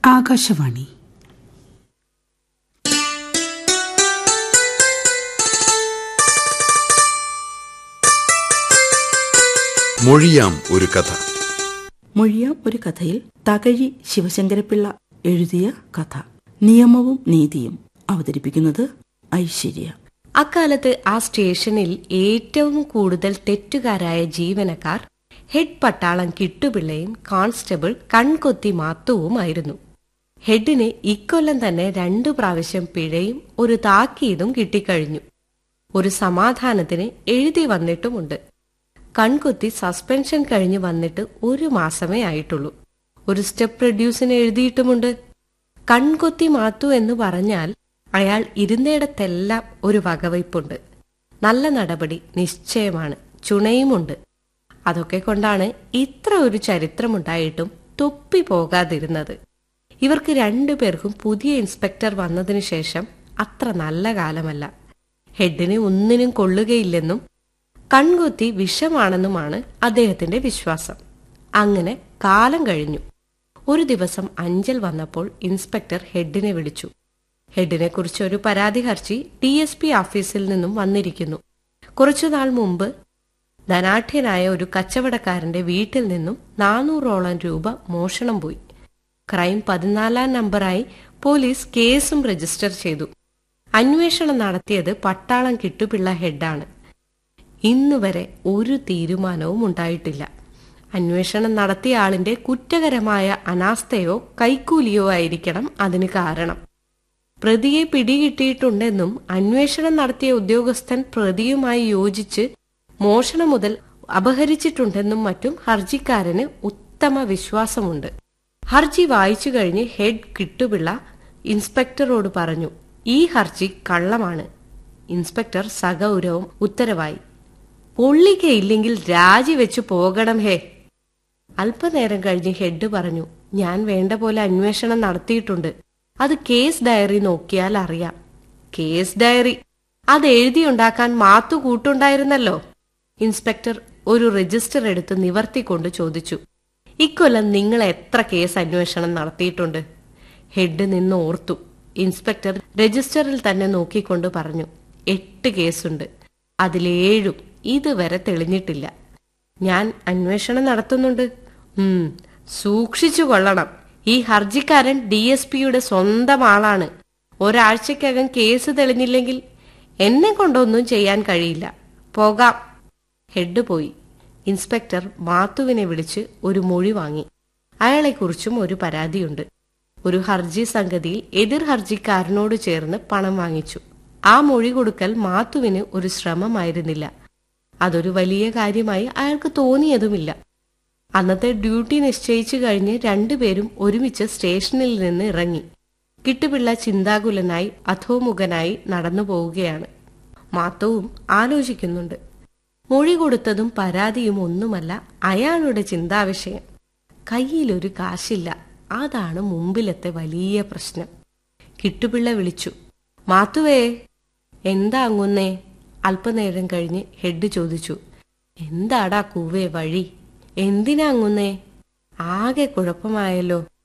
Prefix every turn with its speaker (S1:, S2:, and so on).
S1: ആകാശവാണി
S2: മൊഴിയാം ഒരു കഥ
S3: മൊഴിയാം ഒരു കഥയിൽ തകഴി ശിവശങ്കരപ്പിള്ള എഴുതിയ കഥ നിയമവും നീതിയും അവതരിപ്പിക്കുന്നത് ഐശ്വര്യ
S4: അക്കാലത്ത് ആ സ്റ്റേഷനിൽ ഏറ്റവും കൂടുതൽ തെറ്റുകാരായ ജീവനക്കാർ ഹെഡ് പട്ടാളം കിട്ടുപിള്ളയും കോൺസ്റ്റബിൾ കൺകൊത്തി മാത്തുവുമായിരുന്നു ഹെഡിന് ഇക്കൊല്ലം തന്നെ രണ്ടു പ്രാവശ്യം പിഴയും ഒരു താക്കീതും കിട്ടിക്കഴിഞ്ഞു ഒരു സമാധാനത്തിന് എഴുതി വന്നിട്ടുമുണ്ട് കൺകൊത്തി സസ്പെൻഷൻ കഴിഞ്ഞ് വന്നിട്ട് ഒരു മാസമേ ആയിട്ടുള്ളൂ ഒരു സ്റ്റെപ്പ് റെഡ്യൂസിന് എഴുതിയിട്ടുമുണ്ട് കൺകൊത്തി മാത്തു എന്ന് പറഞ്ഞാൽ അയാൾ ഇരുന്നിടത്തെല്ലാം ഒരു വകവയ്പുണ്ട് നല്ല നടപടി നിശ്ചയമാണ് ചുണയുമുണ്ട് അതൊക്കെ കൊണ്ടാണ് ഇത്ര ഒരു ചരിത്രമുണ്ടായിട്ടും തൊപ്പി പോകാതിരുന്നത് ഇവർക്ക് രണ്ടുപേർക്കും പുതിയ ഇൻസ്പെക്ടർ വന്നതിനു ശേഷം അത്ര നല്ല കാലമല്ല ഹെഡിന് ഒന്നിനും കൊള്ളുകയില്ലെന്നും കൺകൊത്തി വിഷമാണെന്നുമാണ് അദ്ദേഹത്തിന്റെ വിശ്വാസം അങ്ങനെ കാലം കഴിഞ്ഞു ഒരു ദിവസം അഞ്ചൽ വന്നപ്പോൾ ഇൻസ്പെക്ടർ ഹെഡിനെ വിളിച്ചു ഹെഡിനെ കുറിച്ച് ഒരു പരാതി ഹർജി ഡി എസ് പി ഓഫീസിൽ നിന്നും വന്നിരിക്കുന്നു കുറച്ചുനാൾ മുമ്പ് ധനാഠ്യനായ ഒരു കച്ചവടക്കാരന്റെ വീട്ടിൽ നിന്നും നാനൂറോളം രൂപ മോഷണം പോയി ക്രൈം പതിനാലാം നമ്പറായി പോലീസ് കേസും രജിസ്റ്റർ ചെയ്തു അന്വേഷണം നടത്തിയത് പട്ടാളം കിട്ടുപിള്ള ഹെഡാണ് ഇന്നുവരെ ഒരു തീരുമാനവും ഉണ്ടായിട്ടില്ല അന്വേഷണം നടത്തിയ ആളിന്റെ കുറ്റകരമായ അനാസ്ഥയോ കൈക്കൂലിയോ ആയിരിക്കണം അതിന് കാരണം പ്രതിയെ പിടികിട്ടിയിട്ടുണ്ടെന്നും അന്വേഷണം നടത്തിയ ഉദ്യോഗസ്ഥൻ പ്രതിയുമായി യോജിച്ച് മോഷണം മുതൽ അപഹരിച്ചിട്ടുണ്ടെന്നും മറ്റും ഹർജിക്കാരന് ഉത്തമ വിശ്വാസമുണ്ട് ഹർജി വായിച്ചു കഴിഞ്ഞ് ഹെഡ് കിട്ടുപിള്ള ഇൻസ്പെക്ടറോട് പറഞ്ഞു ഈ ഹർജി കള്ളമാണ് ഇൻസ്പെക്ടർ സഗൗരവം ഉത്തരവായി പൊള്ളിക്കയില്ലെങ്കിൽ രാജിവെച്ചു പോകണം ഹേ അല്പനേരം കഴിഞ്ഞ് ഹെഡ് പറഞ്ഞു ഞാൻ വേണ്ട പോലെ അന്വേഷണം നടത്തിയിട്ടുണ്ട് അത് കേസ് ഡയറി നോക്കിയാൽ അറിയാം കേസ് ഡയറി അത് എഴുതിയുണ്ടാക്കാൻ മാത്തു കൂട്ടുണ്ടായിരുന്നല്ലോ ഇൻസ്പെക്ടർ ഒരു രജിസ്റ്റർ എടുത്ത് നിവർത്തിക്കൊണ്ട് ചോദിച്ചു ഇക്കൊല്ലം നിങ്ങൾ എത്ര കേസ് അന്വേഷണം നടത്തിയിട്ടുണ്ട് ഹെഡ് നിന്ന് ഓർത്തു ഇൻസ്പെക്ടർ രജിസ്റ്ററിൽ തന്നെ നോക്കിക്കൊണ്ട് പറഞ്ഞു എട്ട് കേസുണ്ട് അതിലേഴും ഇതുവരെ തെളിഞ്ഞിട്ടില്ല ഞാൻ അന്വേഷണം നടത്തുന്നുണ്ട് ഉം സൂക്ഷിച്ചു കൊള്ളണം ഈ ഹർജിക്കാരൻ ഡി എസ് പിയുടെ സ്വന്തം ആളാണ് ഒരാഴ്ചക്കകം കേസ് തെളിഞ്ഞില്ലെങ്കിൽ എന്നെ കൊണ്ടൊന്നും ചെയ്യാൻ കഴിയില്ല പോകാം ഹെഡ് പോയി ഇൻസ്പെക്ടർ മാത്തുവിനെ വിളിച്ച് ഒരു മൊഴി വാങ്ങി അയാളെക്കുറിച്ചും ഒരു പരാതിയുണ്ട് ഒരു ഹർജി സംഗതിയിൽ എതിർ ഹർജിക്കാരനോട് ചേർന്ന് പണം വാങ്ങിച്ചു ആ മൊഴി കൊടുക്കൽ മാത്തുവിന് ഒരു ശ്രമമായിരുന്നില്ല അതൊരു വലിയ കാര്യമായി അയാൾക്ക് തോന്നിയതുമില്ല അന്നത്തെ ഡ്യൂട്ടി നിശ്ചയിച്ചു കഴിഞ്ഞ് രണ്ടുപേരും ഒരുമിച്ച് സ്റ്റേഷനിൽ നിന്ന് ഇറങ്ങി കിട്ടുപിള്ള ചിന്താകുലനായി അധോമുഖനായി നടന്നു പോവുകയാണ് മാത്തവും ആലോചിക്കുന്നുണ്ട് മൊഴി കൊടുത്തതും പരാതിയും ഒന്നുമല്ല അയാളുടെ ചിന്താവിഷയം കയ്യിലൊരു കാശില്ല അതാണ് മുമ്പിലത്തെ വലിയ പ്രശ്നം കിട്ടുപിള്ള വിളിച്ചു മാത്തുവേ എന്താ അങ്ങുന്നേ അല്പനേരം കഴിഞ്ഞ് ഹെഡ് ചോദിച്ചു എന്താടാ കൂവേ വഴി എന്തിനാ അങ്ങുന്നേ ആകെ കുഴപ്പമായല്ലോ